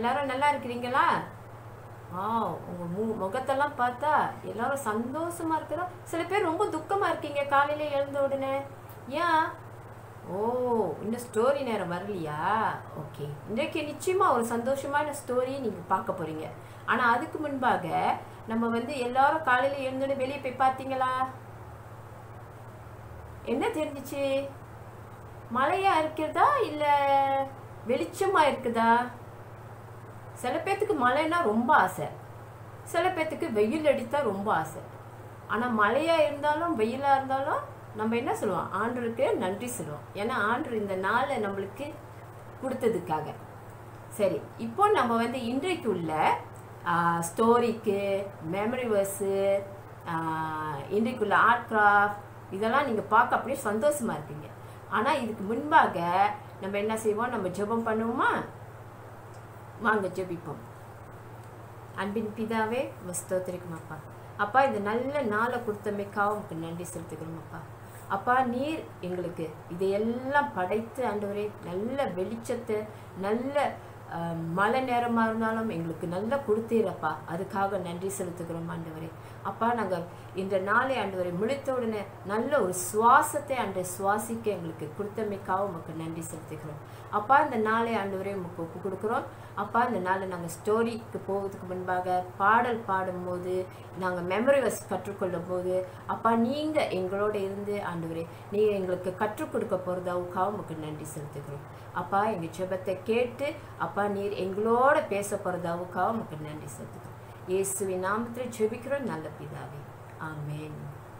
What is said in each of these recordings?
எல்லாரும் நல்லா இருக்கிறீங்களா ஆ உங்கள் மு முகத்தெல்லாம் பார்த்தா எல்லாரும் சந்தோஷமா இருக்கிறோம் சில பேர் ரொம்ப துக்கமாக இருக்கீங்க காலையில் எழுந்த உடனே ஏன் ஓ இன்னும் ஸ்டோரி நேரம் வரலையா ஓகே இன்றைக்கு நிச்சயமாக ஒரு சந்தோஷமான ஸ்டோரி நீங்கள் பார்க்க போகிறீங்க ஆனால் அதுக்கு முன்பாக நம்ம வந்து எல்லாரும் காலையில் எழுந்தோடனே வெளியே போய் பார்த்தீங்களா என்ன தெரிஞ்சிச்சு மழையா இருக்கிறதா இல்லை வெளிச்சமா இருக்குதா சில பேர்த்துக்கு மழைன்னா ரொம்ப ஆசை சில பேர்த்துக்கு வெயில் அடித்தா ரொம்ப ஆசை ஆனால் மழையா இருந்தாலும் வெயிலா இருந்தாலும் நம்ம என்ன சொல்லுவோம் ஆண்டருக்கு நன்றி சொல்லுவோம் ஏன்னா ஆண்டு இந்த நாளை நம்மளுக்கு கொடுத்ததுக்காக சரி இப்போ நம்ம வந்து இன்றைக்கு உள்ள ஸ்டோரிக்கு மெமரி வேர்ஸு இன்றைக்குள்ள ஆர்ட் கிராஃப்ட் இதெல்லாம் நீங்கள் பார்க்க அப்படியே சந்தோஷமா இருப்பீங்க ஆனால் இதுக்கு முன்பாக நம்ம என்ன செய்வோம் நம்ம ஜெபம் பண்ணுவோமா வாங்க ஜெபிப்போம் அன்பின் பிதாவே ஸ்தோத்திரிக்கும் அப்பா அப்பா இந்த நல்ல நாளை கொடுத்தமைக்காக உங்களுக்கு நன்றி செலுத்துக்கிறோம் அப்பா அப்பா நீர் எங்களுக்கு இதையெல்லாம் படைத்து ஆண்டவரே நல்ல வெளிச்சத்தை நல்ல அஹ், மழை நேரமாக இருந்தாலும் எங்களுக்கு நல்லா கொடுத்தீரப்பா அதுக்காக நன்றி செலுத்துகிறோம் ஆண்டவரே அப்பா நாங்கள் இந்த நாளை ஆண்டவரை முழித்த உடனே நல்ல ஒரு சுவாசத்தை அன்றை சுவாசிக்க எங்களுக்கு கொடுத்தமைக்காக உமக்கு நன்றி செலுத்துகிறோம் அப்பா இந்த நாளை ஆண்டவரே உமக்கு ஒப்பு கொடுக்குறோம் அப்பா இந்த நாளை நாங்கள் ஸ்டோரிக்கு போகிறதுக்கு முன்பாக பாடல் பாடும்போது நாங்கள் மெமரி வஸ் கற்றுக்கொள்ளும் போது அப்பா நீங்கள் எங்களோட இருந்து ஆண்டவரே நீங்கள் எங்களுக்கு கற்றுக் கொடுக்க போகிறதாவுக்காக உமக்கு நன்றி செலுத்துகிறோம் அப்பா எங்கள் ஜெபத்தை கேட்டு அப்பா நீர் எங்களோட பேச போகிறதாவுக்காக உமக்கு நன்றி செலுத்துகிறோம் இயேசுவின் நாமத்தில் ஜெபிக்கிறோம் நல்ல பிதாவே ஆமென்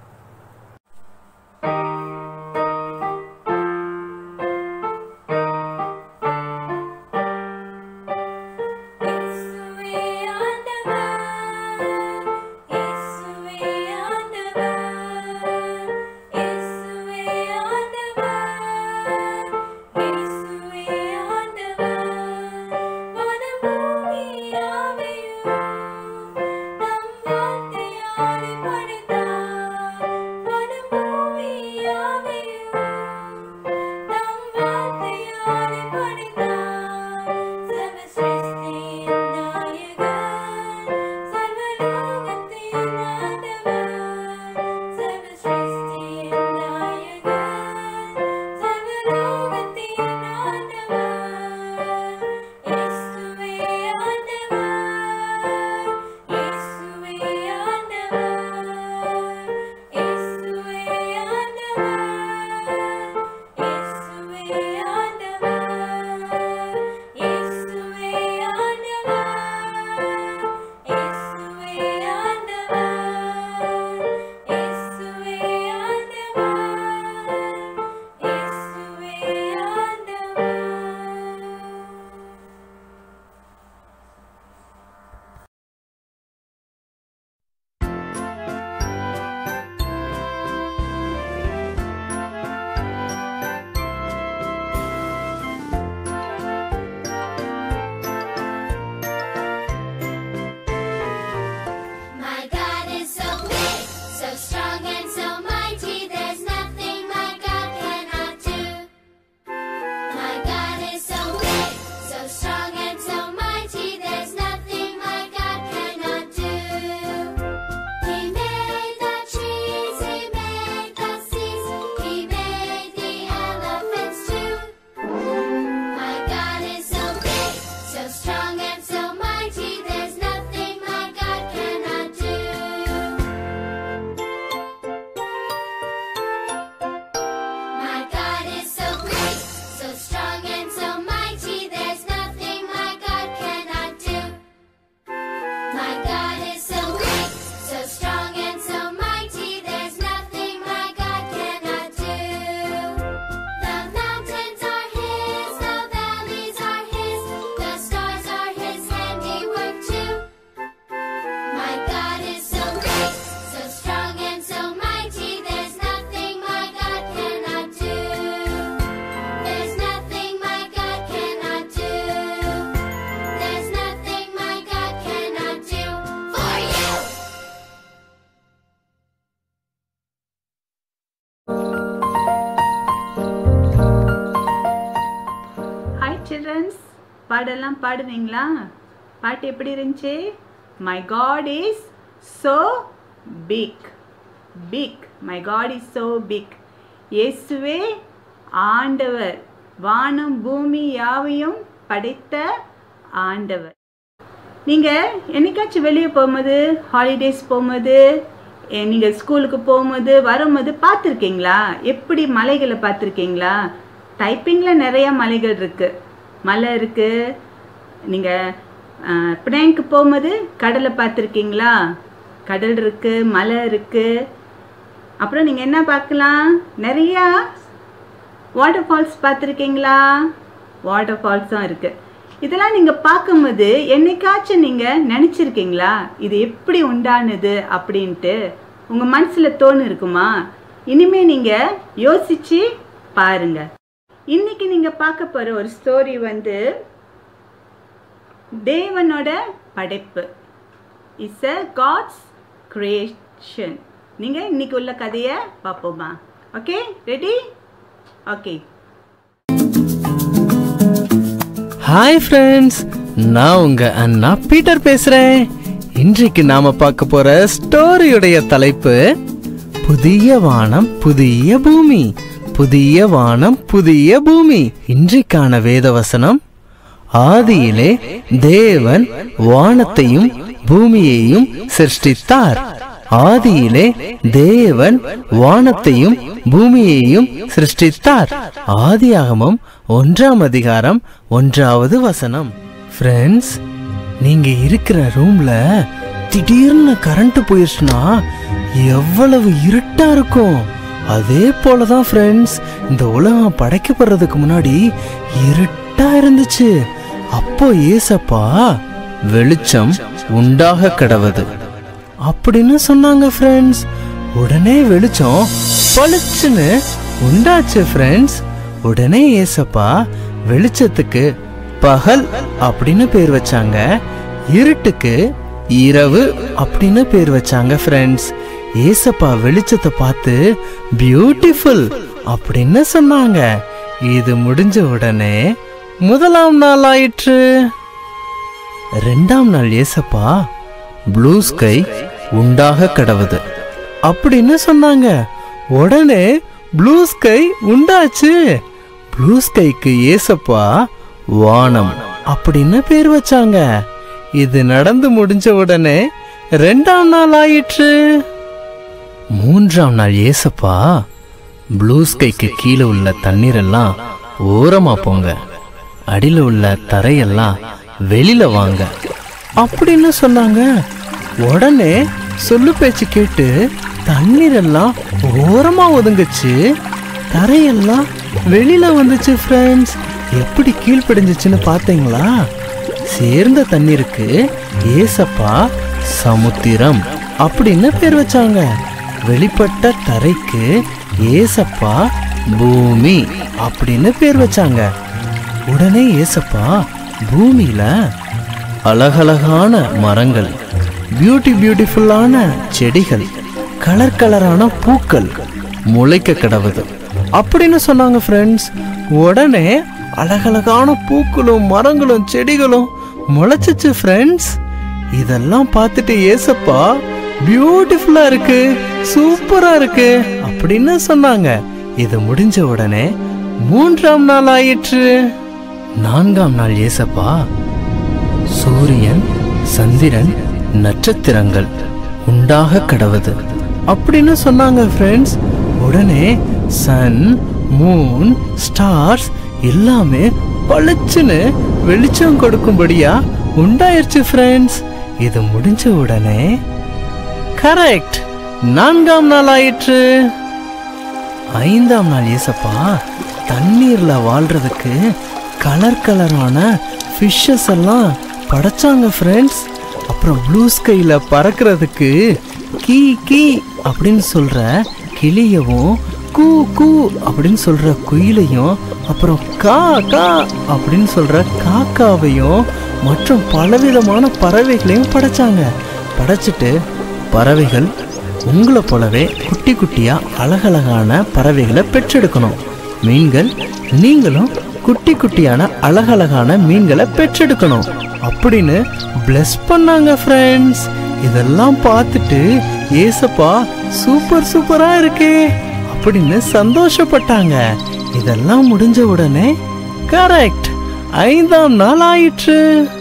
இயேசுவே ஆண்டவர் இயேசுவே ஆண்டவர் இயேசுவே ஆண்டவர் இயேசுவே ஆண்டவர் வனபூமியாவையும் நம் வார்த்தையாலே படைத்தார் வனபூமியாவையும் நம் வார்த்தையாலே படைத்தார் சர்வ சிருஷ்டியின் நாயகன் சர்வலோகத்தின் ஆண்டவர் சர்வ சிருஷ்டியின் நாயகன் சர்வலோகத்தின் ஆண்டவர் இயேசுவே ஆண்டவர் இயேசுவே ஆண்டவர் இயேசுவே ஆண்டவர் இயேசுவே ஆண்டவர் இயேசுவே ஆண்டவர் இயேசுவே ஆண்டவர் இயேசுவே ஆண்டவர் இயேசுவே ஆண்டவர் My God is so big, so strong and so mighty. There's nothing my God cannot do. My God is so big, so strong and so mighty. There's nothing my God cannot do. He made the trees, He made the seas, He made the elephants too. My God is so big, so strong and so mighty. There's nothing my God cannot do. My God is so great, so strong and so mighty. There's nothing my God cannot do. My God is so great, so strong and so mighty. There's nothing my God cannot do. The mountains are His, the valleys are His, the stars are His handiwork too. My God is so great, so strong and so mighty. There's nothing my God cannot do. There's nothing my God cannot do. There's nothing my God cannot do. பாடெல்லாம் பாடுவீங்களா பாட்டு எப்படி இருந்துச்சு my God is so big big my God is so big இயேசுவே ஆண்டவர் வானம் பூமி யாவையும் படைத்த ஆண்டவர் நீங்கள் என்னைக்காச்சும் வெளியே போகும்போது ஹாலிடேஸ் போகும்போது நீங்கள் ஸ்கூலுக்கு போகும்போது வரும்போது பார்த்துருக்கீங்களா எப்படி மலைகளை பார்த்துருக்கீங்களா டைப்பிங்கில் நிறையா மலைகள் இருக்குது மலை இருக்குது நீங்கள் பினாங்க்கு போகும்போது கடலை பார்த்துருக்கீங்களா கடல் இருக்குது மலை இருக்குது அப்புறம் நீங்கள் என்ன பார்க்கலாம் நிறையா வாட்டர் ஃபால்ஸ் பார்த்துருக்கீங்களா வாட்டர் ஃபால்ஸும் இருக்குது இதெல்லாம் நீங்கள் பார்க்கும்போது என்னைக்காச்சும் நீங்கள் நினச்சிருக்கீங்களா இது எப்படி உண்டானது அப்படின்ட்டு உங்கள் மனசில் தோணு இருக்குமா இனிமே நீங்கள் யோசிச்சு பாருங்க இன்னைக்கு நீங்கள் பார்க்க போகிற ஒரு ஸ்டோரி வந்து தேவனோட படைப்பு இட்ஸ் அ காட்ஸ் கிரியேஷன் நீங்கள் இன்னைக்கு உள்ள கதையை பார்ப்போமா okay ready okay hi friends நான் உங்க அண்ணா பீட்டர் பேசுறேன் இன்றைக்கு நாம பார்க்க போற ஸ்டோரியுடைய தலைப்பு புதிய வானம் புதிய பூமி புதிய வானம் புதிய பூமி இன்றைக்கான வேதவசனம் ஆதியிலே தேவன் வானத்தையும் பூமியையும் சிருஷ்டித்தார் ஆதியிலே தேவன் வானத்தையும் பூமியையும் சிருஷ்டித்தார் ஆதியாகமம் ஒன்றாம் அதிகாரம் ஒன்றாவது வசனம் ஃப்ரெண்ட்ஸ் நீங்க இருக்கிற ரூம்ல திடீர்னு கரண்ட் போயிடுச்சுன்னா எவ்வளவு இருட்டா இருக்கும் அதே போலதான் ஃப்ரெண்ட்ஸ் இந்த உலகம் படைக்கப்படுறதுக்கு முன்னாடி இருட்டா இருந்துச்சு அப்போ ஏசப்பா வெளிச்சம் உண்டாக கடவது அப்படின்னு சொன்னாங்க ஃப்ரெண்ட்ஸ் உடனே வெளிச்சம் பளிச்சுன்னு உண்டாச்சு ஃப்ரெண்ட்ஸ் உடனே ஏசப்பா வெளிச்சத்துக்கு பகல் அப்படின்னு பேர் வச்சாங்க இருட்டுக்கு இரவு அப்படின்னு பேர் வச்சாங்க ஃப்ரெண்ட்ஸ் ஏசப்பா வெளிச்சத்தை பார்த்து பியூட்டிஃபுல் அப்படின்னு சொன்னாங்க இது முடிஞ்ச உடனே முதலாம் நாள் ஆயிற்று ரெண்டாம் நாள் ஏசப்பா ப்ளூ ஸ்கை உண்டாக கடவுது அப்படின்னு சொன்னாங்க உடனே ப்ளூ ஸ்கை உண்டாச்சு ப்ளூ ஸ்கைக்கு ஏசப்பா வானம் அப்படின்னு பேர் வச்சாங்க இது நடந்து முடிஞ்ச உடனே ரெண்டாம் நாள் ஆயிற்று மூன்றாம் நாள் ஏசப்பா ப்ளூ ஸ்கைக்கு கீழே உள்ள தண்ணீரெல்லாம் ஓரமா போங்க அடியில உள்ள தரையெல்லாம் வெளியில வாங்க அப்படின்னு சொன்னாங்க உடனே சொல்லு பேச்சு கேட்டு தண்ணீர் எல்லாம் ஓரமா ஒதுங்குச்சு தரையெல்லாம் வெளியில வந்துச்சு ஃப்ரெண்ட்ஸ் எப்படி கீழ்ப்படிஞ்சிச்சுன்னு பார்த்தீங்களா சேர்ந்த தண்ணீருக்கு ஏசப்பா சமுத்திரம் அப்படின்னு பேர் வச்சாங்க வெளிப்பட்ட தரைக்கு ஏசப்பா பூமி அப்படின்னு பேர் வச்சாங்க உடனே ஏசப்பா பூமியில அழகழகான மரங்கள் பியூட்டி பியூட்டிஃபுல்லான செடிகள் கலர் கலரான பூக்கள் முளைக்க கிடவுது அப்படின்னு சொன்னாங்க ஃப்ரெண்ட்ஸ் உடனே அழகழகான பூக்களும் மரங்களும் செடிகளும் முளைச்சிச்சு ஃப்ரெண்ட்ஸ் இதெல்லாம் பார்த்துட்டு ஏசப்பா பியூட்டிஃபுல்லா இருக்கு சூப்பரா இருக்கு அப்படின்னு சொன்னாங்க இது முடிஞ்ச உடனே மூன்றாம் நாள் ஆயிற்று நான்காம் நாள் ஏசப்பா சூரியன் சந்திரன் நட்சத்திரங்கள் உண்டாக கடவுது அப்படின்னு சொன்னாங்க ஃப்ரெண்ட்ஸ் உடனே சன் மூன் ஸ்டார்ஸ் எல்லாமே பளிச்சுன்னு வெளிச்சம் கொடுக்கும்படியா உண்டாயிருச்சு ஃப்ரெண்ட்ஸ் இது முடிஞ்ச உடனே கரெக்ட் நான்காம் நாள் ஆயிற்று ஐந்தாம் நாள் ஏசப்பா தண்ணீர்ல வாழ்றதுக்கு கலர் கலரான ஃபிஷ்ஷஸ் எல்லாம் படைச்சாங்க ஃப்ரெண்ட்ஸ் அப்புறம் ப்ளூ ஸ்கைல பறக்கிறதுக்கு கீ கீ அப்படின்னு சொல்ற கிளியவும் கூ கூ அப்படின்னு சொல்ற குயிலையும் அப்புறம் கா கா அப்படின்னு சொல்ற காக்காவையும் மற்றும் பலவிதமான பறவைகளையும் படைச்சாங்க படைச்சிட்டு பறவைகள் உங்களை போலவே குட்டி குட்டியா அழகழகான பறவைகளை பெற்றெடுக்கணும் மீன்கள் நீங்களும் குட்டி குட்டியான அழகழகான மீன்களை பெற்றெடுக்கணும் அப்படின்னு பிளஸ் பண்ணாங்க ஃப்ரெண்ட்ஸ் இதெல்லாம் பார்த்துட்டு ஏசப்பா சூப்பர் சூப்பரா இருக்கே அப்படின்னு சந்தோஷப்பட்டாங்க இதெல்லாம் முடிஞ்ச உடனே கரெக்ட் ஐந்தாம் நாள் ஆயிற்று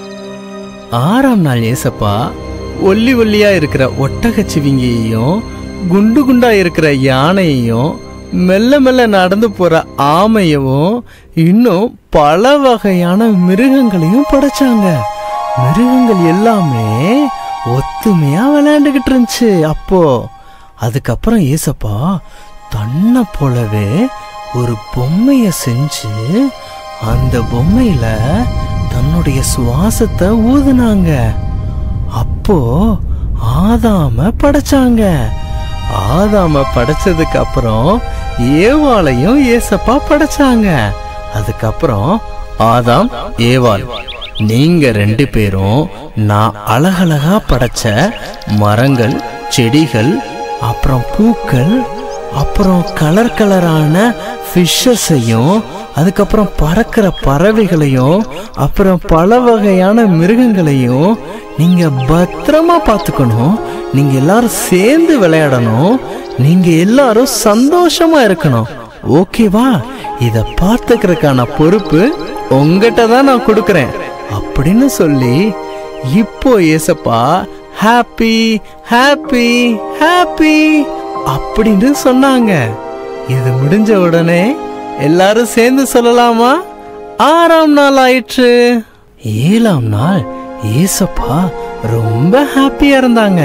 ஆறாம் நாள் ஏசப்பா ஒல்லி ஒல்லியா இருக்கிற ஒட்டகச்சிவிங்கியையும் குண்டு குண்டா இருக்கிற யானையையும் மெல்ல மெல்ல நடந்து போற ஆமையவும் இன்னும் பல வகையான மிருகங்களையும் படைச்சாங்க மிருகங்கள் எல்லாமே ஒத்துமையா விளையாண்டுகிட்டு இருந்துச்சு அப்போ அதுக்கப்புறம் ஏசப்பா தன்னை போலவே ஒரு பொம்மைய செஞ்சு அந்த பொம்மையில தன்னுடைய சுவாசத்தை ஊதுனாங்க அப்போ ஆதாம படைச்சாங்க ஆதாம படைச்சதுக்கு அப்புறம் ஏவாளையும் ஏசப்பா படைச்சாங்க அதுக்கப்புறம் ஆதாம் ஏவாள் நீங்க ரெண்டு பேரும் நான் அழகழகா படைச்ச மரங்கள் செடிகள் அப்புறம் பூக்கள் அப்புறம் கலர் கலரான ஃபிஷ்ஷஸையும் அதுக்கப்புறம் பறக்கிற பறவைகளையும் அப்புறம் பல வகையான மிருகங்களையும் நீங்க பத்திரமா பார்த்துக்கணும் நீங்க எல்லாரும் சேர்ந்து விளையாடணும் நீங்க எல்லாரும் சந்தோஷமா இருக்கணும் ஓகேவா இத பார்த்துக்கிறதுக்கான பொறுப்பு உங்ககிட்ட தான் நான் கொடுக்கறேன் அப்படின்னு சொல்லி இப்போ ஏசப்பா ஹாப்பி ஹாப்பி ஹாப்பி அப்படின்னு சொன்னாங்க இது முடிஞ்ச உடனே எல்லாரும் சேர்ந்து சொல்லலாமா ஆறாம் நாள் ஆயிற்று ஏழாம் நாள் ஏசப்பா ரொம்ப ஹாப்பியா இருந்தாங்க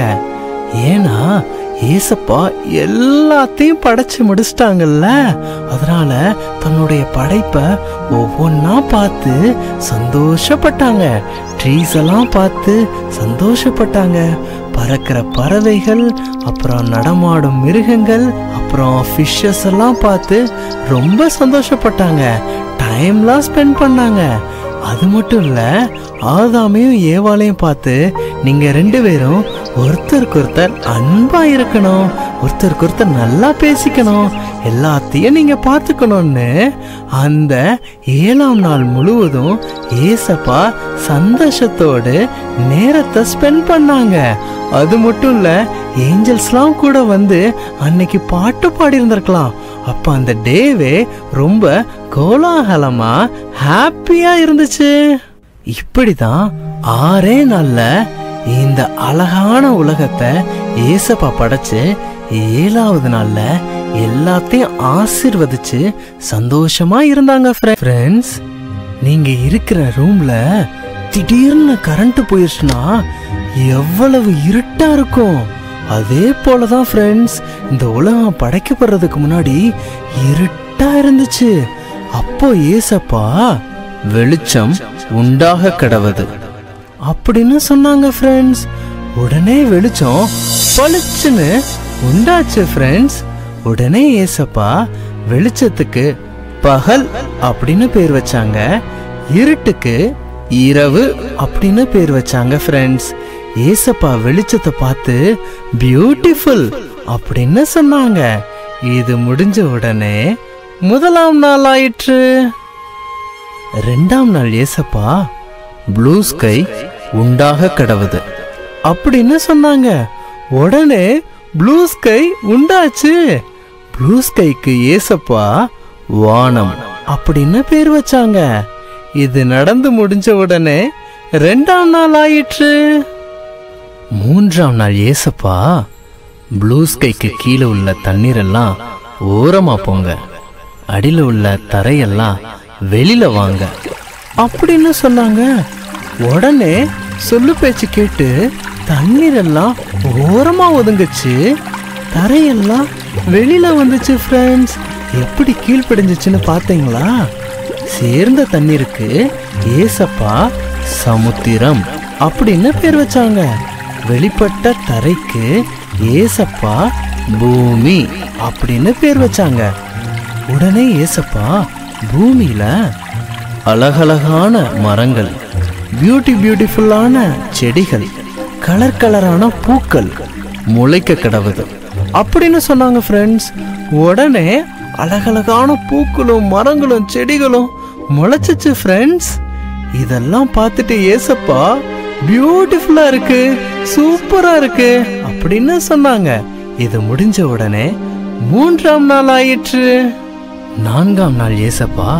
ஏன்னா ஏசப்பா எல்லாத்தையும் படைச்சு முடிச்சிட்டாங்கல்ல அதனால தன்னுடைய படைப்பை ஒவ்வொன்றா பார்த்து சந்தோஷப்பட்டாங்க ட்ரீஸ் எல்லாம் பார்த்து சந்தோஷப்பட்டாங்க பறக்கிற பறவைகள் அப்புறம் நடமாடும் மிருகங்கள் அப்புறம் ஃபிஷ்ஷஸ் எல்லாம் பார்த்து ரொம்ப சந்தோஷப்பட்டாங்க டைம்லாம் ஸ்பெண்ட் பண்ணாங்க அது மட்டும் இல்ல ஆதாமையும் ஏவாளையும் பார்த்து நீங்க ரெண்டு பேரும் ஒருத்தருக்கு ஒருத்தர் அன்பா இருக்கணும் ஒருத்தருக்கு ஒருத்தர் நல்லா பேசிக்கணும் எல்லாத்தையும் நீங்க பார்த்துக்கணும்னு அந்த ஏழாம் நாள் முழுவதும் ஏசப்பா சந்தோஷத்தோடு நேரத்தை ஸ்பெண்ட் பண்ணாங்க அது மட்டும் இல்ல ஏஞ்சல்ஸ்லாம் கூட வந்து அன்னைக்கு பாட்டு பாடி இருந்திருக்கலாம் அப்ப அந்த டேவே ரொம்ப கோலாகலமா ஹாப்பியா இருந்துச்சு இப்படிதான் ஆறே நாள்ல இந்த அழகான உலகத்தை ஏசப்பா படைச்சு ஏழாவது நாள்ல எல்லாத்தையும் ஆசிர்வதிச்சு சந்தோஷமா இருந்தாங்க ஃப்ரெண்ட்ஸ் நீங்க இருக்கிற ரூம்ல திடீர்னு கரண்ட் போயிருச்சுன்னா எவ்வளவு இருட்டா இருக்கும் அதே போலதான் ஃப்ரெண்ட்ஸ் இந்த உலகம் படைக்கப்படுறதுக்கு முன்னாடி இருட்டா இருந்துச்சு அப்போ ஏசப்பா வெளிச்சம் உண்டாக கடவது அப்படின்னு சொன்னாங்க ஃப்ரெண்ட்ஸ் உடனே வெளிச்சம் பளிச்சுன்னு உண்டாச்சு ஃப்ரெண்ட்ஸ் உடனே ஏசப்பா வெளிச்சத்துக்கு பகல் அப்படின்னு பேர் வச்சாங்க இருட்டுக்கு இரவு அப்படின்னு பேர் வச்சாங்க ஃப்ரெண்ட்ஸ் ஏசப்பா வெளிச்சத்தை பார்த்து பியூட்டிஃபுல் அப்படின்னு சொன்னாங்க இது முடிஞ்ச உடனே முதலாம் நாள் ஆயிற்று ரெண்டாம் நாள் ஏசப்பா ப்ளூ ஸ்கை உண்டாக கடவுது அப்படின்னு சொன்னாங்க உடனே ப்ளூ ஸ்கை உண்டாச்சு ப்ளூ ஸ்கைக்கு ஏசப்பா வானம் அப்படின்னு பேர் வச்சாங்க இது நடந்து முடிஞ்ச உடனே ரெண்டாம் நாள் ஆயிற்று மூன்றாம் நாள் ஏசப்பா ப்ளூ ஸ்கைக்கு கீழே உள்ள தண்ணீரெல்லாம் ஓரமா போங்க அடியில உள்ள தரையெல்லாம் வெளியில வாங்க அப்படின்னு சொன்னாங்க உடனே சொல்லு பேச்சு கேட்டு தண்ணீர் எல்லாம் ஓரமா ஒதுங்குச்சு தரையெல்லாம் வெளியில வந்துச்சு ஃப்ரெண்ட்ஸ் எப்படி கீழ்ப்படிஞ்சிச்சுன்னு பார்த்தீங்களா சேர்ந்த தண்ணீருக்கு ஏசப்பா சமுத்திரம் அப்படின்னு பேர் வச்சாங்க வெளிப்பட்ட தரைக்கு ஏசப்பா பூமி அப்படின்னு பேர் வச்சாங்க உடனே ஏசப்பா பூமியில அழகழகான மரங்கள் பியூட்டி பியூட்டிஃபுல்லான செடிகள் கலர் கலரான பூக்கள் முளைக்க கிடவுது அப்படின்னு சொன்னாங்க ஃப்ரெண்ட்ஸ் உடனே அழகழகான பூக்களும் மரங்களும் செடிகளும் முளைச்சிச்சு ஃப்ரெண்ட்ஸ் இதெல்லாம் பார்த்துட்டு ஏசப்பா பியூட்டிஃபுல்லா இருக்கு சூப்பரா இருக்கு அப்படின்னு சொன்னாங்க இது முடிஞ்ச உடனே மூன்றாம் நாள் ஆயிற்று நான்காம் நாள் ஏசப்பா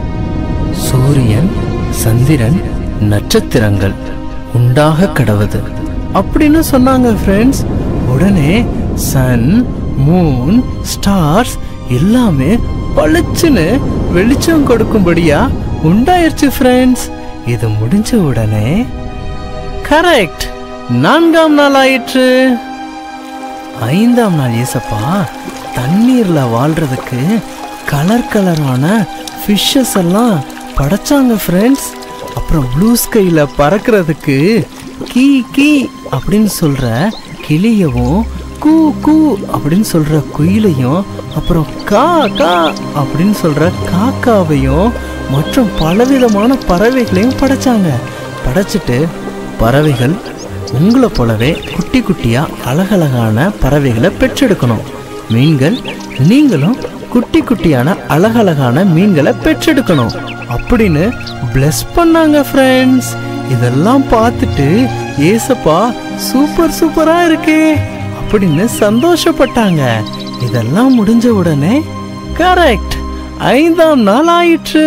சூரியன் சந்திரன் நட்சத்திரங்கள் உண்டாக கடவுது அப்படின்னு சொன்னாங்க ஃப்ரெண்ட்ஸ் உடனே சன் மூன் ஸ்டார்ஸ் எல்லாமே பளிச்சுன்னு வெளிச்சம் கொடுக்கும்படியா உண்டாயிருச்சு ஃப்ரெண்ட்ஸ் இது முடிஞ்ச உடனே கரெக்ட் நான்காம் நாள் ஆயிற்று ஐந்தாம் நாள் ஏசப்பா தண்ணீர்ல வாழ்றதுக்கு கலர் கலரான ஃபிஷ்ஷஸ் எல்லாம் படைச்சாங்க ஃப்ரெண்ட்ஸ் அப்புறம் ப்ளூ ஸ்கைல பறக்கிறதுக்கு கீ கீ அப்படின்னு சொல்ற கிளியவும் கூ கூ அப்படின்னு சொல்ற குயிலையும் அப்புறம் கா கா அப்படின்னு சொல்ற காக்காவையும் மற்றும் பலவிதமான பறவைகளையும் படைச்சாங்க படைச்சிட்டு பறவைகள் உங்களை போலவே குட்டி குட்டியா அழகழகான பறவைகளை பெற்றெடுக்கணும் மீன்கள் நீங்களும் குட்டி குட்டியான அழகழகான மீன்களை பெற்றெடுக்கணும் அப்படின்னு bless பண்ணாங்க ஃப்ரெண்ட்ஸ் இதெல்லாம் பார்த்துட்டு ஏசப்பா சூப்பர் சூப்பரா இருக்கே அப்படின்னு சந்தோஷப்பட்டாங்க இதெல்லாம் முடிஞ்ச உடனே கரெக்ட் ஐந்தாம் நாள் ஆயிற்று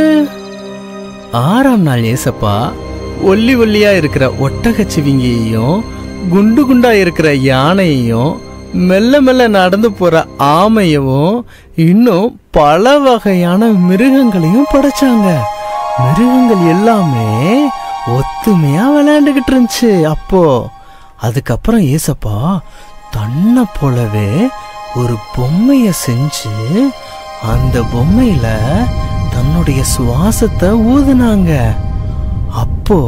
ஆறாம் நாள் ஏசப்பா ஒல்லி ஒல்லியா இருக்கிற ஒட்டகச்சிவிங்கியையும் குண்டு குண்டா இருக்கிற யானையையும் மெல்ல மெல்ல நடந்து போற ஆமையவும் இன்னும் பல வகையான மிருகங்களையும் படைச்சாங்க மிருகங்கள் எல்லாமே ஒத்துமையா விளையாண்டுகிட்டு இருந்துச்சு அப்போ அதுக்கப்புறம் ஏசப்பா தன்னை போலவே ஒரு பொம்மைய செஞ்சு அந்த பொம்மையில தன்னுடைய சுவாசத்தை ஊதுனாங்க அப்போ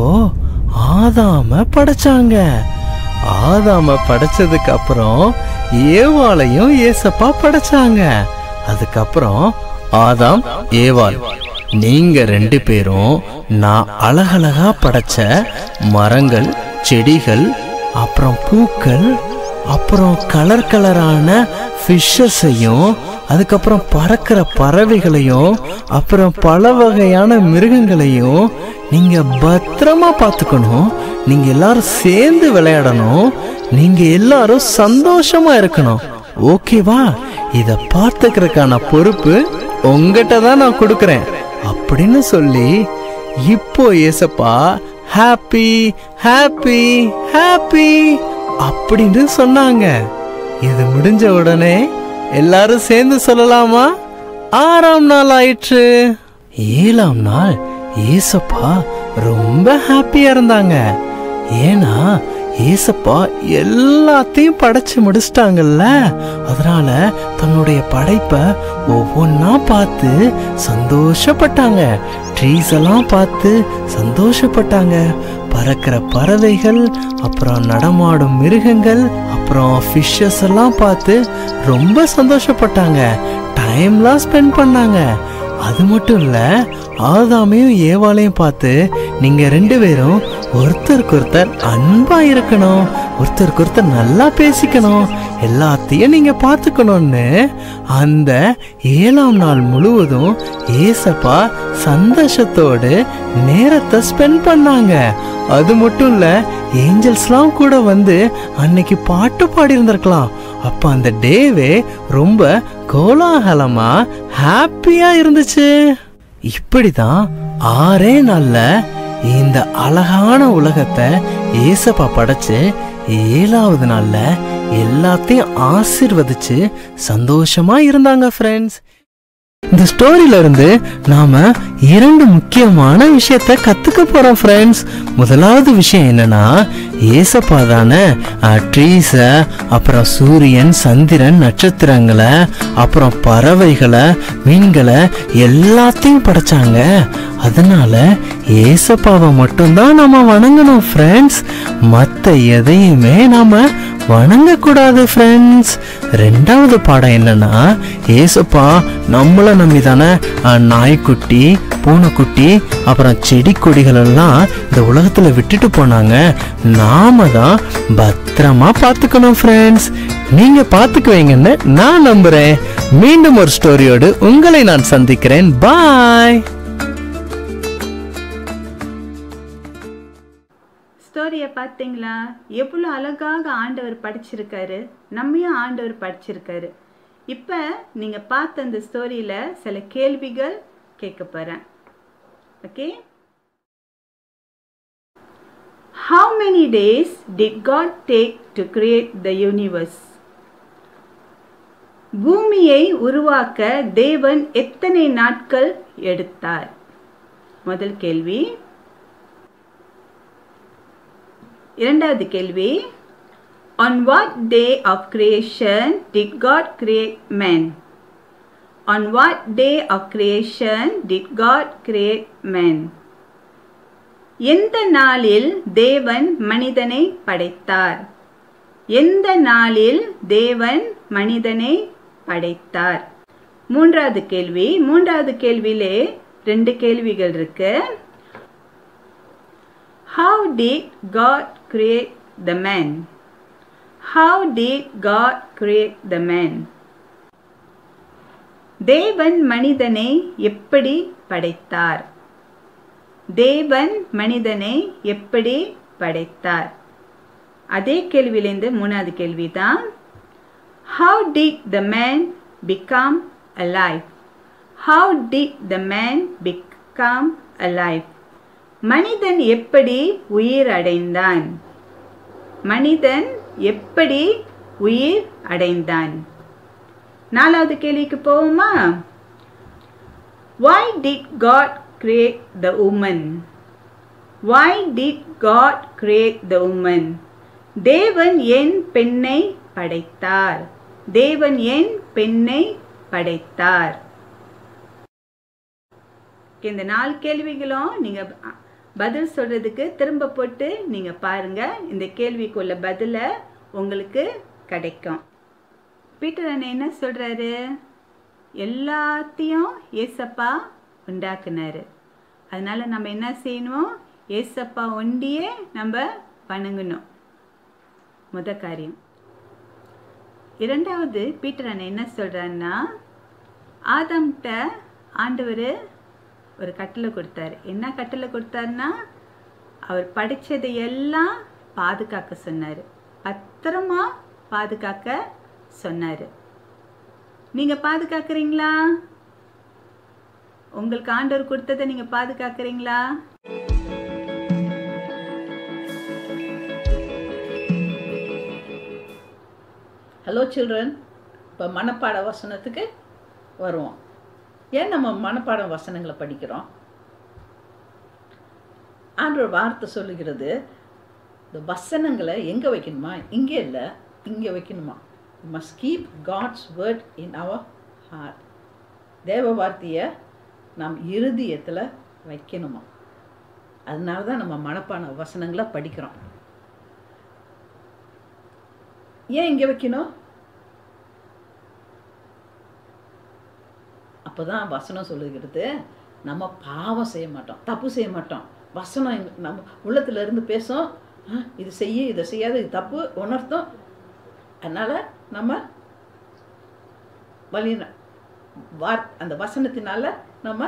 ஆதாம படைச்சாங்க ஆதாம படைச்சதுக்கு அப்புறம் ஏவாளையும் ஏசப்பா படைச்சாங்க அதுக்கப்புறம் ஆதாம் ஏவாள் நீங்க ரெண்டு பேரும் நான் அழகழகா படைச்ச மரங்கள் செடிகள் அப்புறம் பூக்கள் அப்புறம் கலர் கலரான ஃபிஷ்ஷஸையும் அதுக்கப்புறம் பறக்கிற பறவைகளையும் அப்புறம் பல வகையான மிருகங்களையும் நீங்க பத்திரமா பார்த்துக்கணும் நீங்க எல்லாரும் சேர்ந்து விளையாடணும் நீங்க எல்லாரும் சந்தோஷமா இருக்கணும் ஓகேவா இத பார்த்துக்கிறதுக்கான பொறுப்பு உங்ககிட்ட தான் நான் கொடுக்கறேன் அப்படின்னு சொல்லி இப்போ ஏசப்பா ஹாப்பி ஹாப்பி ஹாப்பி அப்படின்னு சொன்னாங்க இது முடிஞ்ச உடனே எல்லாரும் சேர்ந்து சொல்லலாமா ஆறாம் நாள் ஆயிற்று ஏழாம் நாள் ஏசப்பா ரொம்ப ஹாப்பியா இருந்தாங்க ஏன்னா ஏசப்பா எல்லாத்தையும் படைச்சு முடிச்சிட்டாங்கல்ல அதனால தன்னுடைய படைப்பை ஒவ்வொன்றா பார்த்து சந்தோஷப்பட்டாங்க ட்ரீஸ் எல்லாம் பார்த்து சந்தோஷப்பட்டாங்க பறக்கிற பறவைகள் அப்புறம் நடமாடும் மிருகங்கள் அப்புறம் ஃபிஷ்ஷஸ் எல்லாம் பார்த்து ரொம்ப சந்தோஷப்பட்டாங்க டைம்லாம் ஸ்பெண்ட் பண்ணாங்க அது மட்டும் இல்ல ஆதாமையும் ஏவாளையும் பார்த்து நீங்க ரெண்டு பேரும் ஒருத்தருக்கு ஒருத்தர் அன்பா இருக்கணும் ஒருத்தருக்கு ஒருத்தர் நல்லா பேசிக்கணும் எல்லாத்தையும் நீங்க பார்த்துக்கணும்னு அந்த ஏழாம் நாள் முழுவதும் ஏசப்பா சந்தோஷத்தோடு நேரத்தை ஸ்பெண்ட் பண்ணாங்க அது மட்டும் இல்ல ஏஞ்சல்ஸ்லாம் கூட வந்து அன்னைக்கு பாட்டு பாடி இருந்திருக்கலாம் அப்ப அந்த டேவே ரொம்ப கோலாகலமா ஹாப்பியா இருந்துச்சு இப்படிதான் ஆறே நாள்ல இந்த அழகான உலகத்தை ஏசப்பா படைச்சு ஏழாவது நாள்ல எல்லாத்தையும் ஆசீர்வதிச்சு சந்தோஷமா இருந்தாங்க ஃப்ரெண்ட்ஸ் இந்த ஸ்டோரியில இருந்து நாம இரண்டு முக்கியமான விஷயத்த கத்துக்க போறோம் ஃப்ரெண்ட்ஸ் முதலாவது விஷயம் என்னன்னா ஏசப்பா தானே ட்ரீஸ அப்புறம் சூரியன் சந்திரன் நட்சத்திரங்களை அப்புறம் பறவைகளை மீன்களை எல்லாத்தையும் படைச்சாங்க அதனால ஏசப்பாவை மட்டும்தான் நாம வணங்கணும் ஃப்ரெண்ட்ஸ் மற்ற எதையுமே நாம வணங்கக்கூடாது ஃப்ரெண்ட்ஸ் ரெண்டாவது பாடம் என்னன்னா ஏசப்பா நம்மளை நம்பி தானே அஹ், நாய்க்குட்டி பூனைக்குட்டி அப்புறம் செடி கொடிகள் எல்லாம் இந்த உலகத்துல விட்டுட்டு போனாங்க நாம தான் பத்திரமா பார்த்துக்கணும் ஃப்ரெண்ட்ஸ் நீங்க பார்த்துக்குவீங்கன்னு நான் நம்புறேன் மீண்டும் ஒரு ஸ்டோரியோடு உங்களை நான் சந்திக்கிறேன் பாய் பார்த்தீங்களா எவ்வளோ அழகாக ஆண்டவர் படிச்சிருக்காரு நம்மையும் ஆண்டவர் படிச்சிருக்காரு இப்போ நீங்கள் பார்த்த அந்த ஸ்டோரியில் சில கேள்விகள் கேட்க போகிறேன் okay How many days did God take to create the universe? பூமியை உருவாக்க தேவன் எத்தனை நாட்கள் எடுத்தார் முதல் கேள்வி இரண்டாவது கேள்வி On what day of creation did God create man? On what day of creation did God create man? எந்த நாளில் தேவன் மனிதனை படைத்தார் எந்த நாளில் தேவன் மனிதனை படைத்தார் மூன்றாவது கேள்வி மூன்றாவது கேள்வியிலே ரெண்டு கேள்விகள் இருக்கு how did God create the man how did God create the man தேவன் மனிதனை எப்படி படைத்தார் தேவன் மனிதனை எப்படி படைத்தார் அதே கேள்வியிலேருந்து மூணாவது கேள்வி தான் how did the man become alive how did the man become alive மனிதன் எப்படி உயிர் அடைந்தான் மனிதன் எப்படி உயிர் அடைந்தான் நாலாவது கேள்விக்கு போவோமா Why did God create the woman? Why did God create the woman? தேவன் ஏன் பெண்ணை படைத்தார் தேவன் ஏன் பெண்ணை படைத்தார் இந்த நாலு கேள்விகளும் நீங்க அ- பதில் சொல்றதுக்கு திரும்ப போட்டு நீங்க பாருங்க இந்த கேள்விக்குள்ள பதில உங்களுக்கு கிடைக்கும் பீட்டர் அண்ணன் என்ன சொல்றாரு எல்லாத்தையும் ஏசப்பா உண்டாக்குனாரு அதனால நம்ம என்ன செய்யணும் ஏசப்பா ஒண்டியே நம்ம வணங்கணும் முத காரியம் இரண்டாவது பீட்டர் அண்ணன் என்ன சொல்றாருன்னா ஆதாம்கிட்ட ஆண்டவர் ஒரு கட்டளை கொடுத்தாரு என்ன கட்டளை கொடுத்தாருன்னா அவர் படிச்சதை எல்லாம் பாதுகாக்க சொன்னார் பத்திரமா பாதுகாக்க சொன்னார் நீங்க பாதுகாக்கிறீங்களா உங்களுக்கு ஆண்டவர் கொடுத்ததை நீங்க பாதுகாக்கிறீங்களா ஹலோ சில்ட்ரன் இப்போ மனப்பாட வசனத்துக்கு வருவோம் ஏன் நம்ம மனப்பாட வசனங்களை படிக்கிறோம் ஆண்டவர் வார்த்தை சொல்லுகிறது இந்த வசனங்களை எங்கே வைக்கணுமா இங்கே இல்லை இங்கே வைக்கணுமா must keep God's word in our heart தேவ வார்த்தையை நாம் இருதயத்தில் வைக்கணுமா அதனால தான் நம்ம மனப்பாட வசனங்களை படிக்கிறோம் ஏன் இங்கே வைக்கணும் அப்பதான் வசனம் சொல்லுகிறது நம்ம பாவம் செய்ய மாட்டோம் தப்பு செய்ய மாட்டோம் வசனம் எங்க- நம்ம உள்ளத்துல இருந்து பேசும் "ஆ, இது செய்ய இதை செய்யாத இது தப்பு உணர்த்தும் அதனால நம்ம வழி வார் அந்த வசனத்தினால நம்ம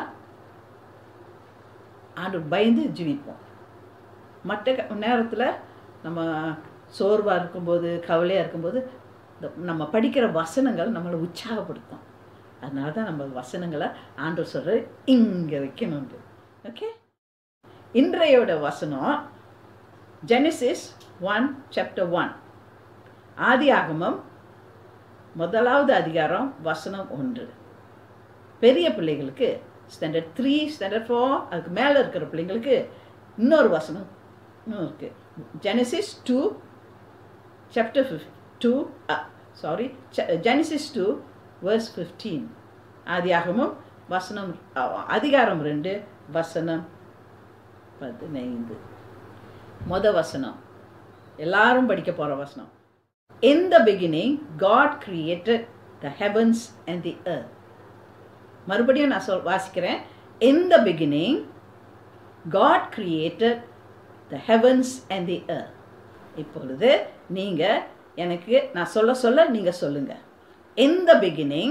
ஆண்டு பயந்து ஜீவிப்போம் மற்ற க- நேரத்துல நம்ம சோர்வாக இருக்கும்போது கவலையாக இருக்கும்போது இந்த நம்ம படிக்கிற வசனங்கள் நம்மளை உற்சாகப்படுத்தும் அதனால தான் நம்ம வசனங்களை ஆண்டவர் சொல்கிற இங்கே வைக்கணுண்டு ஓகே இன்றையோட வசனம் ஜெனசிஸ் ஒன் சாப்டர் ஒன் ஆதி ஆகமம் முதலாவது அதிகாரம் வசனம் ஒன்று பெரிய பிள்ளைகளுக்கு ஸ்டாண்டர்ட் த்ரீ ஸ்டாண்டர்ட் ஃபோர் அதுக்கு மேலே இருக்கிற பிள்ளைங்களுக்கு இன்னொரு வசனம் இன்னும் இருக்கு Genesis two chapter fif two sorry Genesis two verse fifteen ஆதியாகமும் வசனம் அ- அதிகாரம் ரெண்டு வசனம் பதினைந்து மொத வசனம் எல்லாரும் படிக்க போகிற வசனம் In the beginning, God created the heavens and the earth. மறுபடியும் நான் சொல் வாசிக்கிறேன் In the beginning, God created the heavens and the earth. இப்பொழுது நீங்க எனக்கு நான் சொல்ல சொல்ல நீங்க சொல்லுங்க In the beginning,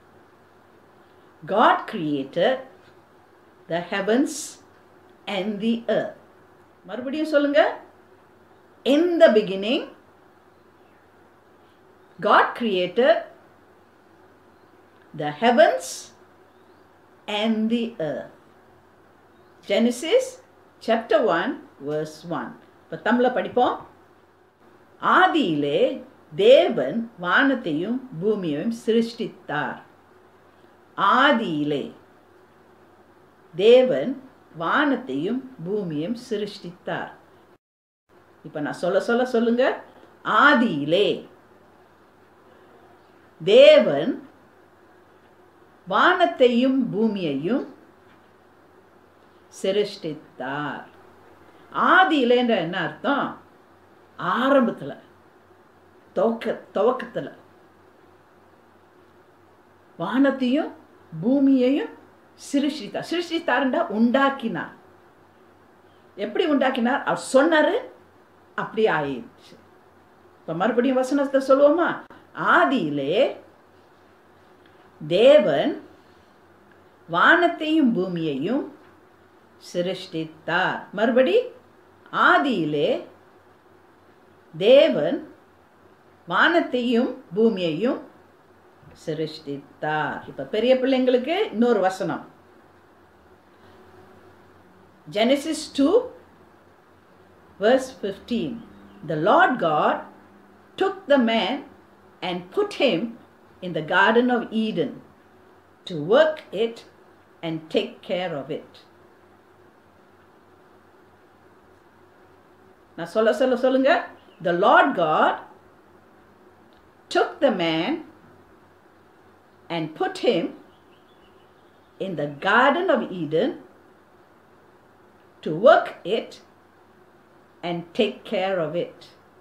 God created the heavens and the earth. மறுபடியும் சொல்லுங்க in the beginning God created the heavens and the earth. Genesis chapter 1 verse 1. இப்போ தமிழில் படிப்போம் ஆதியிலே தேவன் வானத்தையும் பூமியையும் சிருஷ்டித்தார் ஆதியிலே தேவன் வானத்தையும் பூமியையும் சிருஷ்டித்தார் இப்ப நான் சொல்ல சொல்ல சொல்லுங்க ஆதியிலே தேவன் வானத்தையும் பூமியையும் சிருஷ்டித்தார் ஆதியிலேன்ற என்ன அர்த்தம் ஆரம்பத்துல துவக்க துவக்கத்துல வானத்தையும் பூமியையும் சிருஷ்டித்தார் சிருஷ்டித்தாருண்டா உண்டாக்கினார் எப்படி உண்டாக்கினார் அவர் சொன்னாரு அப்படி ஆயிடுச்சு இப்ப மறுபடியும் வசனத்தை சொல்லுவோமா ஆதியிலே தேவன் வானத்தையும் பூமியையும் சிருஷ்டித்தார் மறுபடி ஆதியிலே தேவன் வானத்தையும் பூமியையும் சிருஷ்டித்தார் இப்ப பெரிய பிள்ளைங்களுக்கு இன்னொரு வசனம் Genesis 2 verse 15 The Lord God took the man and put him in the garden of Eden to work it and take care of it நான் சொல்ல சொல்ல சொல்லுங்க The Lord God took the man and put him in the Garden of Eden to work it and take care of it.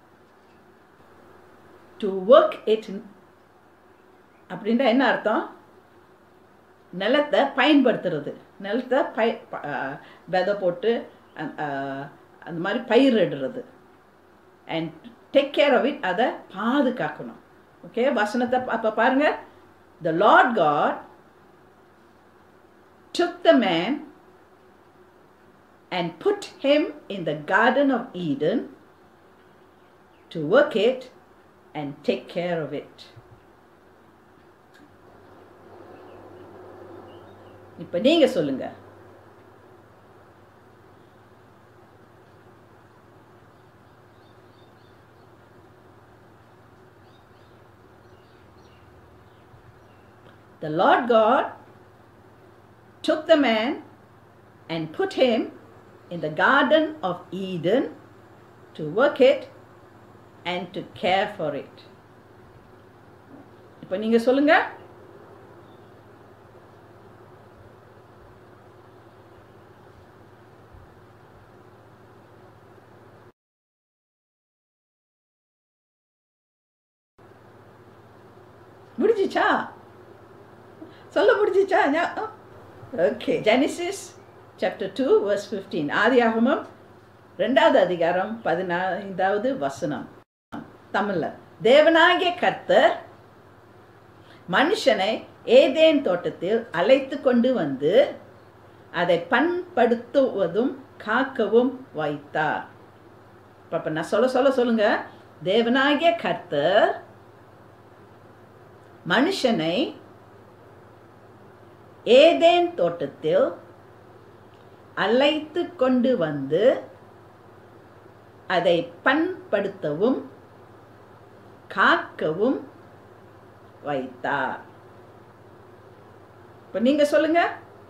To work it அப்படின்னா என்ன அர்த்தம் நிலத்தை பயன்படுத்துறது நிலத்தை பய ப- ஆஹ் விதை போட்டு அந்- ஆஹ் அந்த மாதிரி பயிரிடுறது and take care of it அதை பாதுகாக்கணும் ஓகே வசனத்தை அப்போ பாருங்க the Lord God took the man and put him in the Garden of Eden to work it and take care of it. இப்ப நீங்க சொல்லுங்க The Lord God took the man and put him in the Garden of Eden to work it and to care for it. இப்போ நீங்க சொல்லுங்க முடிஞ்சிச்சா சொல்ல முடிஞ்சிச்சா okay Genesis chapter two verse fifteen ஆதியாகமம் ரெண்டாவது அதிகாரம் பதினைந்தாவது வசனம் தமிழ்ல தேவனாகிய கர்த்தர் மனுஷனை ஏதேன் தோட்டத்தில் அழைத்து கொண்டு வந்து அதை பண்படுத்துவதும் காக்கவும் வைத்தார் அப்ப நான் சொல்ல சொல்ல சொல்லுங்க தேவனாகிய கர்த்தர் மனுஷனை ஏதேன் தோட்டத்தில் அழைத்து கொண்டு வந்து அதை பண்படுத்தவும் காக்கவும் வைத்தார் இப்ப நீங்க சொல்லுங்க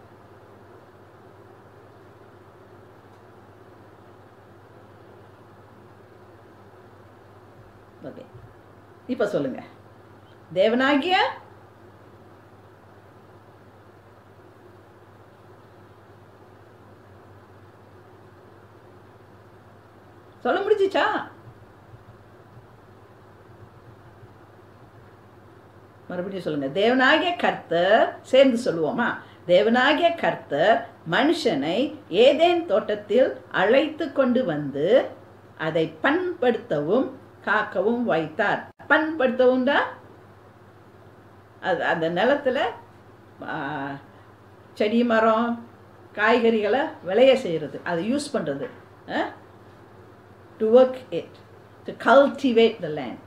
ஓகே இப்ப சொல்லுங்க தேவனாகிய சொல்ல முடிஞ்சிச்சா மறுபடியும் சொல்லுங்க தேவனாகிய கர்த்தர் சேர்ந்து சொல்லுவோமா தேவனாகிய கர்த்தர் மனுஷனை ஏதேன் தோட்டத்தில் அழைத்து கொண்டு வந்து அதை பண்படுத்தவும் காக்கவும் வைத்தார் பண்படுத்தவும்டா அது அந்த நிலத்துல ஆ, செடி மரம் காய்கறிகளை விளைய செய்கிறது அதை யூஸ் பண்ணுறது to work it to cultivate the land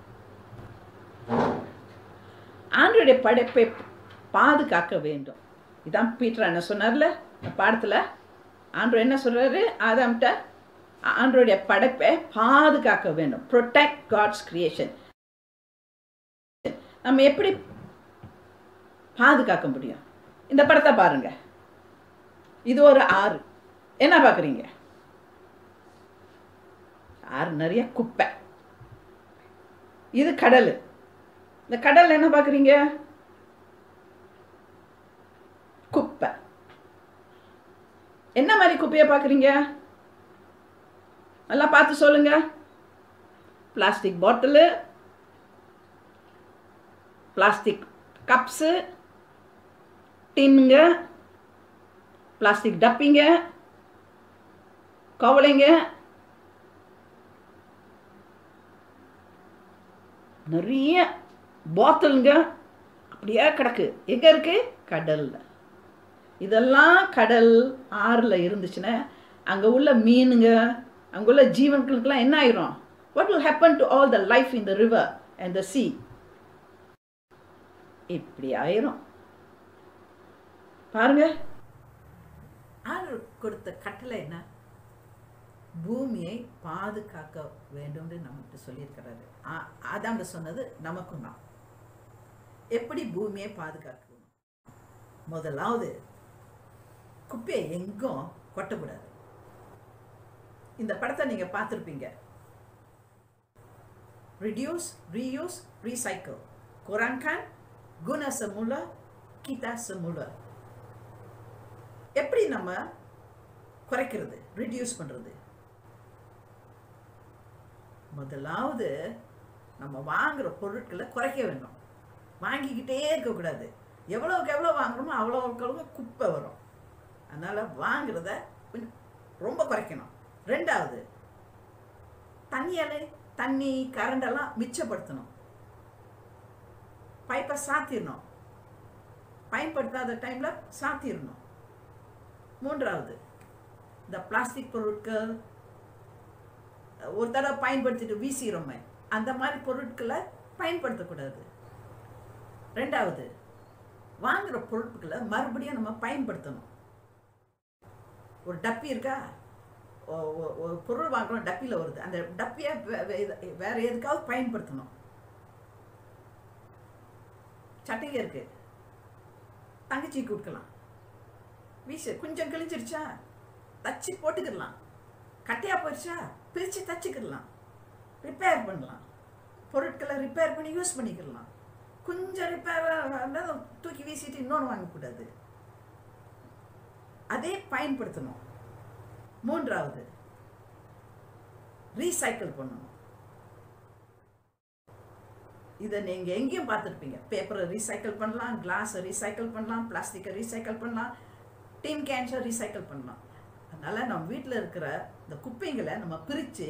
ஆண்டருடைய படைப்பை பாதுகாக்க வேண்டும் இதான் பீட்டர் என்ன சொன்னார்ல இந்த பாடத்தில் ஆண்டவர் என்ன சொல்றாரு ஆதாம்கிட்ட ஆண்டருடைய படைப்பை பாதுகாக்க வேண்டும் ப்ரொடெக்ட் காட்ஸ் கிரியேஷன் நம்ம எப்படி பாதுகாக்க முடியும் இந்த படத்தை பாருங்க இது ஒரு ஆறு என்ன பார்க்குறீங்க ஆறு நிறைய குப்பை இது கடல் இந்த கடல்ல என்ன பார்க்குறீங்க குப்பை என்ன மாதிரி குப்பையை பார்க்குறீங்க நல்லா பார்த்து சொல்லுங்க பிளாஸ்டிக் பாட்டிலு பிளாஸ்டிக் கப்ஸு டின்னுங்க பிளாஸ்டிக் டப்பிங்க கவலைங்க நிறைய பாட்டிலுங்க அப்படியே கிடக்கு எங்கே இருக்கு கடல்ல இதெல்லாம் கடல் ஆறுல இருந்துச்சுன்னா அங்கே உள்ள மீனுங்க அங்கே உள்ள ஜீவன்களுக்கெல்லாம் என்ன ஆயிரும் what will happen to all the life in the river and the sea இப்படி ஆயிரும் பாருங்க ஆறு கொடுத்த கட்டளை என்ன பூமியை பாதுகாக்க வேண்டும்னு நமக்கு சொல்லியிருக்கிறாரு ஆ- ஆதாம்ட சொன்னது நமக்கும் தான் எப்படி பூமியை பாதுகாக்கணும் முதலாவது குப்பையை எங்கும் கொட்டக்கூடாது இந்த படத்தை நீங்க பார்த்துருப்பீங்க reduce reuse recycle kurangkan guna semula kita semula எப்படி நம்ம குறைக்கிறது ரிடியூஸ் பண்றது முதலாவது நம்ம வாங்குற பொருட்களை குறைக்க வேண்டும் வாங்கிக்கிட்டே இருக்கக்கூடாது எவ்வளோக்கு எவ்வளோ வாங்குறோமோ அவ்வளோக்கு அவ்வளோ குப்பை வரும் அதனால் வாங்குறத கொஞ்சம் ரொம்ப குறைக்கணும் ரெண்டாவது தண்ணியால் தண்ணி கரண்டெல்லாம் மிச்சப்படுத்தணும் பைப்பை சாத்திடணும் பயன்படுத்தாத டைமில் சாத்திடணும் மூன்றாவது இந்த பிளாஸ்டிக் பொருட்கள் ஒரு தடவை பயன்படுத்திட்டு வீசிடுறோமே அந்த மாதிரி பொருட்களை பயன்படுத்தக்கூடாது ரெண்டாவது வாங்குற பொருட்களை மறுபடியும் நம்ம பயன்படுத்தணும் ஒரு டப்பி இருக்கா ஒ- ஒ- ஒரு பொருள் வாங்குறோம் டப்பியில் வருது அந்த டப்பியை வே- வே- இது- வேற எதுக்காவது பயன்படுத்தணும் சட்டைங்க இருக்கு தங்கச்சிக்கு கொடுக்கலாம் வீசு கொஞ்சம் கிழிஞ்சிருச்சா தச்சு போட்டுக்கிடலாம் கட்டையா போயிடுச்சா பிரித்து தச்சுக்கிடலாம் ரிப்பேர் பண்ணலாம் பொருட்களை ரிப்பேர் பண்ணி யூஸ் பண்ணிக்கிடலாம் கொஞ்சம் ரிப்பேர் தூக்கி வீசிட்டு இன்னொன்று வாங்கக்கூடாது அதே பயன்படுத்தணும் மூன்றாவது ரீசைக்கிள் பண்ணணும் இதை நீங்க எங்கேயும் பார்த்துருப்பீங்க பேப்பரை ரீசைக்கிள் பண்ணலாம் கிளாஸை ரீசைக்கிள் பண்ணலாம் பிளாஸ்டிக்கை ரீசைக்கிள் பண்ணலாம் டீன் கேன்ஸை ரீசைக்கிள் பண்ணலாம் அதனால நம்ம வீட்டில் இருக்கிற இந்த குப்பைங்களை நம்ம பிரித்து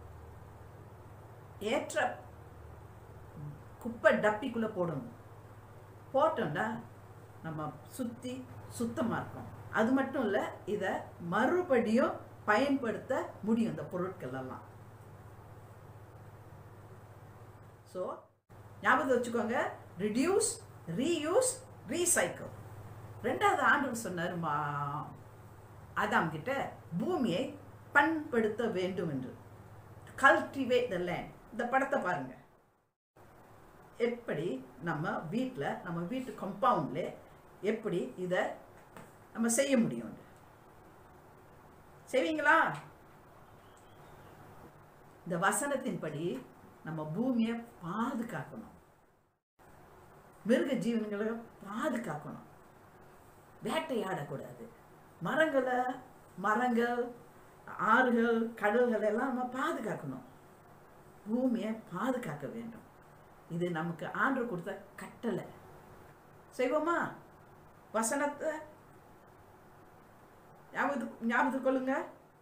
ஏற்ற குப்பை டப்பிக்குள்ளே போடணும் போட்டோம்னா நம்ம சுற்றி சுத்தமாக இருக்கும் அது மட்டும் இல்லை இதை மறுபடியும் பயன்படுத்த முடியும் இந்த பொருட்கள் எல்லாம் ஸோ ஞாபகம் வச்சுக்கோங்க ரிடியூஸ் ரீயூஸ் ரீசைக்கிள் ரெண்டாவது ஆண்டு சொன்னார் மா ஆதாம் கிட்ட பூமியை பண்படுத்த வேண்டும் என்று கல்டிவேட் த லேண்ட் இந்த படத்தை பாருங்க எப்படி நம்ம வீட்டில் நம்ம வீட்டு கம்பவுண்ட்ல எப்படி இதை நம்ம செய்ய முடியும் செய்வீங்களா இந்த வசனத்தின்படி நம்ம பூமியை பாதுகாக்கணும் மிருக ஜீவன்களை பாதுகாக்கணும் வேட்டையாடக்கூடாது மரங்களை மரங்கள் ஆறுகள் கடல்கள் எல்லாம் நம்ம பாதுகாக்கணும் பூமியை பாதுகாக்க வேண்டும் இது நமக்கு ஆண்டு கொடுத்த கட்டளை செய்வோமா வசனத்தை ஞாபகத்து ஞாபகத்துக்கு கொள்ளுங்க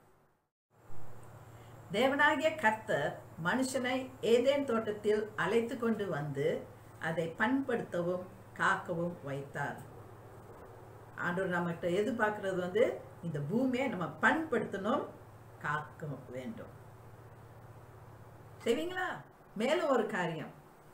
தேவனாகிய கர்த்தர் மனுஷனை ஏதேன் தோட்டத்தில் அழைத்து கொண்டு வந்து அதை பண்படுத்தவும் காக்கவும் வைத்தார் ஆண்டவர் நம்மகிட்ட எதிர்பார்க்கறது வந்து இந்த பூமியை நம்ம பண்படுத்தணும் காக்க வேண்டும் செய்வீங்களா மேலும் ஒரு காரியம்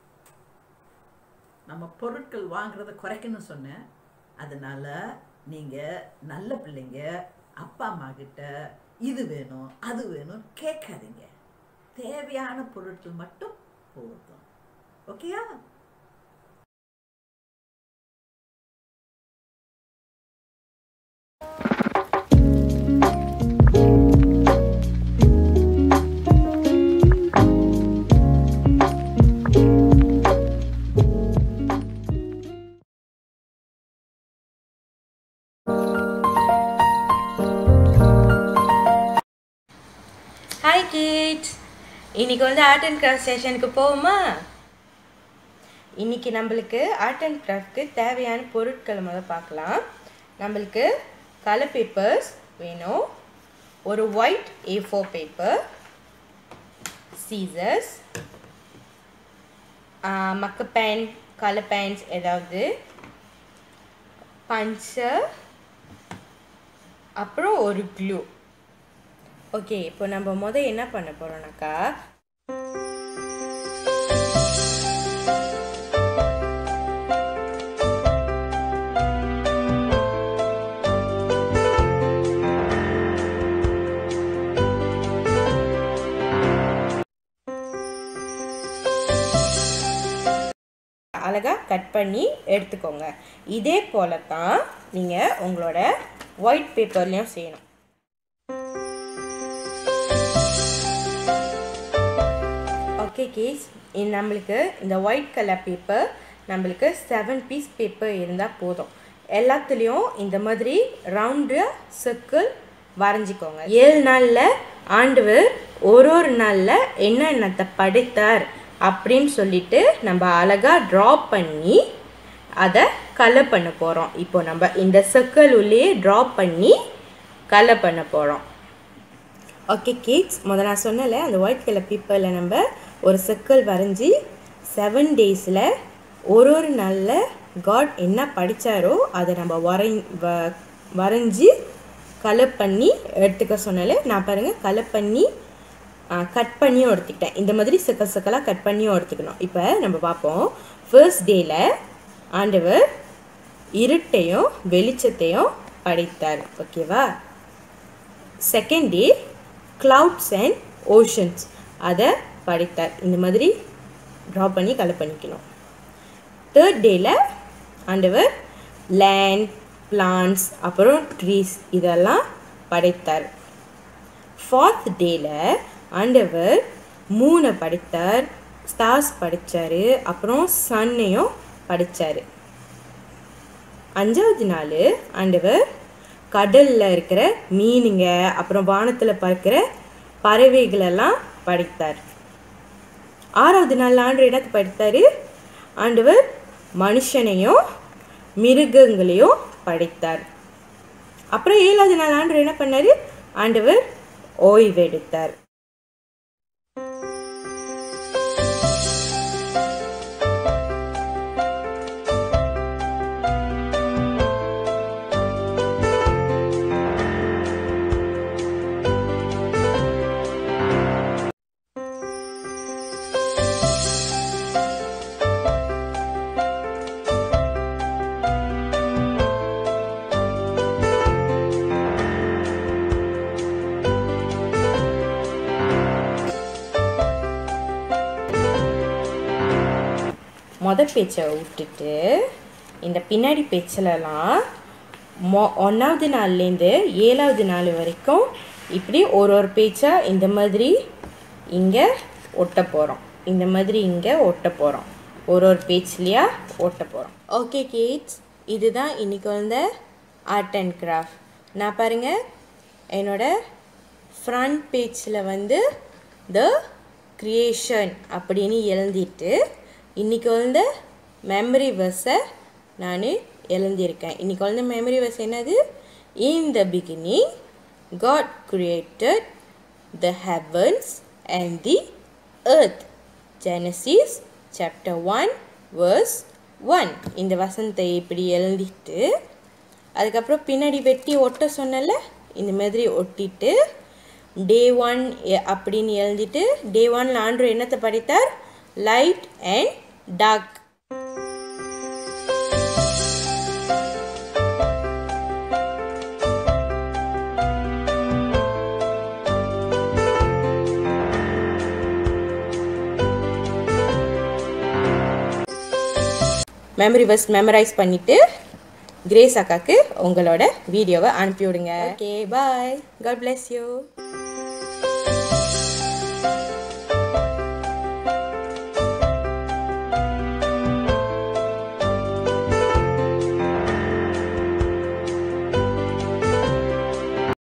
நம்ம பொருட்கள் வாங்குறத குறைக்கணும்னு சொன்னேன் அதனால நீங்க நல்ல பிள்ளைங்க அப்பா அம்மா கிட்ட இது வேணும் அது வேணும் கேட்காதீங்க தேவையான பொருட்கள் மட்டும் போதும் ஓகேயா ஹாய் கிட்ஸ் இன்னைக்கு வந்து ஆர்ட் அண்ட் கிராஃப்ட் செஷனுக்கு போவோமா இன்னைக்கு நம்மளுக்கு ஆர்ட் அண்ட் கிராஃப்ட்க்கு தேவையான பொருட்களை முதல்ல பார்க்கலாம் நம்மளுக்கு கலர் பேப்பர்ஸ் வேணும் ஒரு white A four paper scissors மக்க பென் கலர் பென்ஸ் ஏதாவது பஞ்சர் அப்புறம் ஒரு க்ளூ ஓகே இப்போ நம்ம முத என்ன பண்ண போறோம்னாக்கா அழகா கட் பண்ணி எடுத்துக்கோங்க இதே போல தான் நீங்கள் உங்களோட ஒயிட் பேப்பர்லேயும் செய்யணும் ஓகே கேஸ் நம்மளுக்கு இந்த ஒயிட் கலர் பேப்பர் நம்மளுக்கு செவன் பீஸ் பேப்பர் இருந்தால் போதும் எல்லாத்துலேயும் இந்த மாதிரி ரவுண்டு சர்க்கிள் வரைஞ்சிக்கோங்க ஏழு நாளில் ஆண்டவர் ஒரு ஒரு நாளில் என்னென்னத்தை படைத்தார் அப்படின்னு சொல்லிட்டு நம்ம அழகாக ட்ரா பண்ணி அதை கலர் பண்ண போகிறோம் இப்போ நம்ம இந்த சர்க்கிள் உள்ளே ட்ரா பண்ணி கலர் பண்ண போகிறோம் ஓகே கேக்ஸ் முதல்ல நான் சொன்னல அந்த ஒயிட் கலர் பேப்பரில் நம்ம ஒரு சர்க்கிள் வரைஞ்சி செவன் டேஸில் ஒரு ஒரு நாளில் காட் என்ன படித்தாரோ அதை நம்ம வரை வ வரைஞ்சி கலர் பண்ணி எடுத்துக்க சொன்னால நான் பாருங்கள் கலர் பண்ணி கட் பண்ணியும் எடுத்துக்கிட்டேன் இந்த மாதிரி சக்கல் சக்கலாக கட் பண்ணியும் எடுத்துக்கணும் இப்போ நம்ம பார்ப்போம் ஃபர்ஸ்ட் டேயில் ஆண்டவர் இருட்டையும் வெளிச்சத்தையும் படைத்தார் ஓகேவா second day clouds and oceans அதை படைத்தார் இந்த மாதிரி ட்ரா பண்ணி கலர் பண்ணிக்கணும் தேர்ட் டேயில் ஆண்டவர் லேண்ட் பிளான்ஸ் அப்புறம் ட்ரீஸ் இதெல்லாம் படைத்தார் ஃபோர்த் டேயில் ஆண்டவர் மூணை படைத்தார் ஸ்டார்ஸ் படைச்சார் அப்புறம் சன்னையும் படைச்சார் அஞ்சாவது நாள் ஆண்டவர் கடலில் இருக்கிற மீனுங்க அப்புறம் வானத்தில் பறக்கிற பறவைகளெல்லாம் படைத்தார் ஆறாவது நாள் ஆண்டு என்னத்தை படைத்தார் ஆண்டவர் மனுஷனையும் மிருகங்களையும் படைத்தார் அப்புறம் ஏழாவது நாள் ஆண்டு என்ன பண்ணார் ஆண்டவர் ஓய்வெடுத்தார் மொதல் பேச்சை விட்டுட்டு இந்த பின்னாடி பேச்சிலலாம் மொ ஒன்றாவது நாள்லேருந்து ஏழாவது நாள் வரைக்கும் இப்படி ஒரு ஒரு பேச்சாக இந்த மாதிரி இங்கே ஒட்ட போகிறோம் இந்த மாதிரி இங்கே ஒட்ட போகிறோம் ஒரு ஒரு பேஜ்லையா ஒட்ட போகிறோம் ஓகே கிட்ஸ் இதுதான் இன்னைக்கு வந்த ஆர்ட் அண்ட் கிராஃப்ட் நான் பாருங்கள் என்னோட ஃப்ரண்ட் பேஜில் வந்து த கிரியேஷன் அப்படின்னு எழுதிட்டு இன்றைக்கி வந்து மெமரி வர்ஸை நான் எழுந்திருக்கேன் இன்றைக்கி வந்து மெமரி வர்ஸ் என்னது in the beginning God created the heavens and the earth Genesis chapter one verse one இந்த வசனத்தை இப்படி எழுதிட்டு அதுக்கப்புறம் பின்னாடி வெட்டி ஒட்ட சொன்னல இந்த மாதிரி ஒட்டிட்டு டே ஒன் அப்படின்னு எழுதிட்டு டே ஒன்ல ஆண்ட்ரூ என்னத்தை படித்தார் light and dark memory verse memorise பண்ணிவிட்டு கிரேஸ் அக்காக்கு உங்களோட வீடியோவை அனுப்பி விடுங்க okay bye God bless you